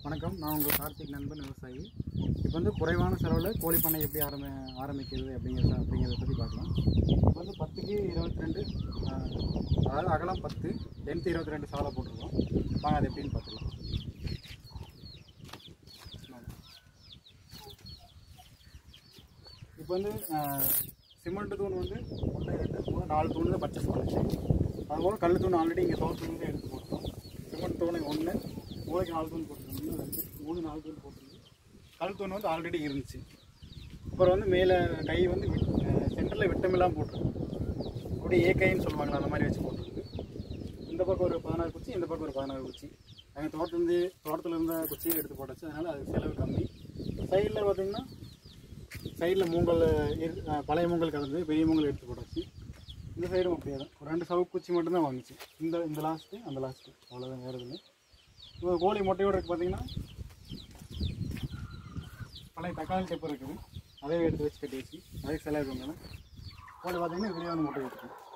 வணக்கம் நான் உங்கள் கார்த்திக் நண்பன் விவசாயி இப்போ வந்து குறைவான செலவில் கோழி பண்ணை எப்படி ஆரம்பி ஆரம்பிக்கிறது அப்படிங்கிறத அப்படிங்கிறத பற்றி பார்க்கலாம் இப்போ வந்து பத்துக்கு இருபத்தி ரெண்டு அதாவது அகலம் பத்து லென்த் இருபத்தி ரெண்டு சாலை போட்டிருக்கோம் வாங்க அது எப்படின்னு பார்த்துக்கலாம் இப்போ வந்து சிமெண்ட் தூண் வந்து ஒன்று ரெண்டு மூணு நாலு தூண் தான் பர்ச்சேஸ் பண்ணுச்சு அதுபோல் கல் தூண் ஆல்ரெடி இங்கே தோல் தூண் தான் எடுத்து போட்டோம் சிமெண்ட் தூணை ஒன்று மூளைக்கு நாலு தூண் போட்டிருக்கோம் இன்னும் ரெண்டு மூணு நாலு தூண் போட்டிருக்கு கல் தூண் வந்து ஆல்ரெடி இருந்துச்சு அப்புறம் வந்து மேலே கை வந்து சென்டரில் விட்டமில்லாம் போட்டிருக்கு அப்படியே ஏக்கைன்னு சொல்லுவாங்களா அந்த மாதிரி வச்சு போட்டிருக்கு இந்த பக்கம் ஒரு பதினாறு குச்சி இந்த பக்கம் ஒரு பதினாறு குச்சி எங்கள் தோட்டத்துலேருந்து தோட்டத்தில் இருந்த குச்சியை எடுத்து போட்டாச்சு அதனால் அது செலவு கம்மி சைடில் பார்த்தீங்கன்னா சைடில் மூங்கல் இரு- அஹ் பழைய மூங்கல் கலந்து பெரிய மூங்கல் எடுத்து போட்டாச்சு இந்த சைடும் அப்படியே தான் ஒரு ரெண்டு சவுக்கு குச்சி மட்டும்தான் வாங்குச்சு இந்த இந்த லாஸ்ட்டு அந்த லாஸ்ட்டு அவ்வளோதான் வேறு இல்லை இப்போ கோழி முட்டையோட இருக்குது பார்த்தீங்கன்னா பழைய தக்காளி டெப்பர் இருக்குது அதையும் எடுத்து வச்சு கட்டி வச்சு அதுக்கு செலவு கம்மி தான் கோழி பார்த்தீங்கன்னா இதுலேயே வந்து முட்டை கொடுக்கும்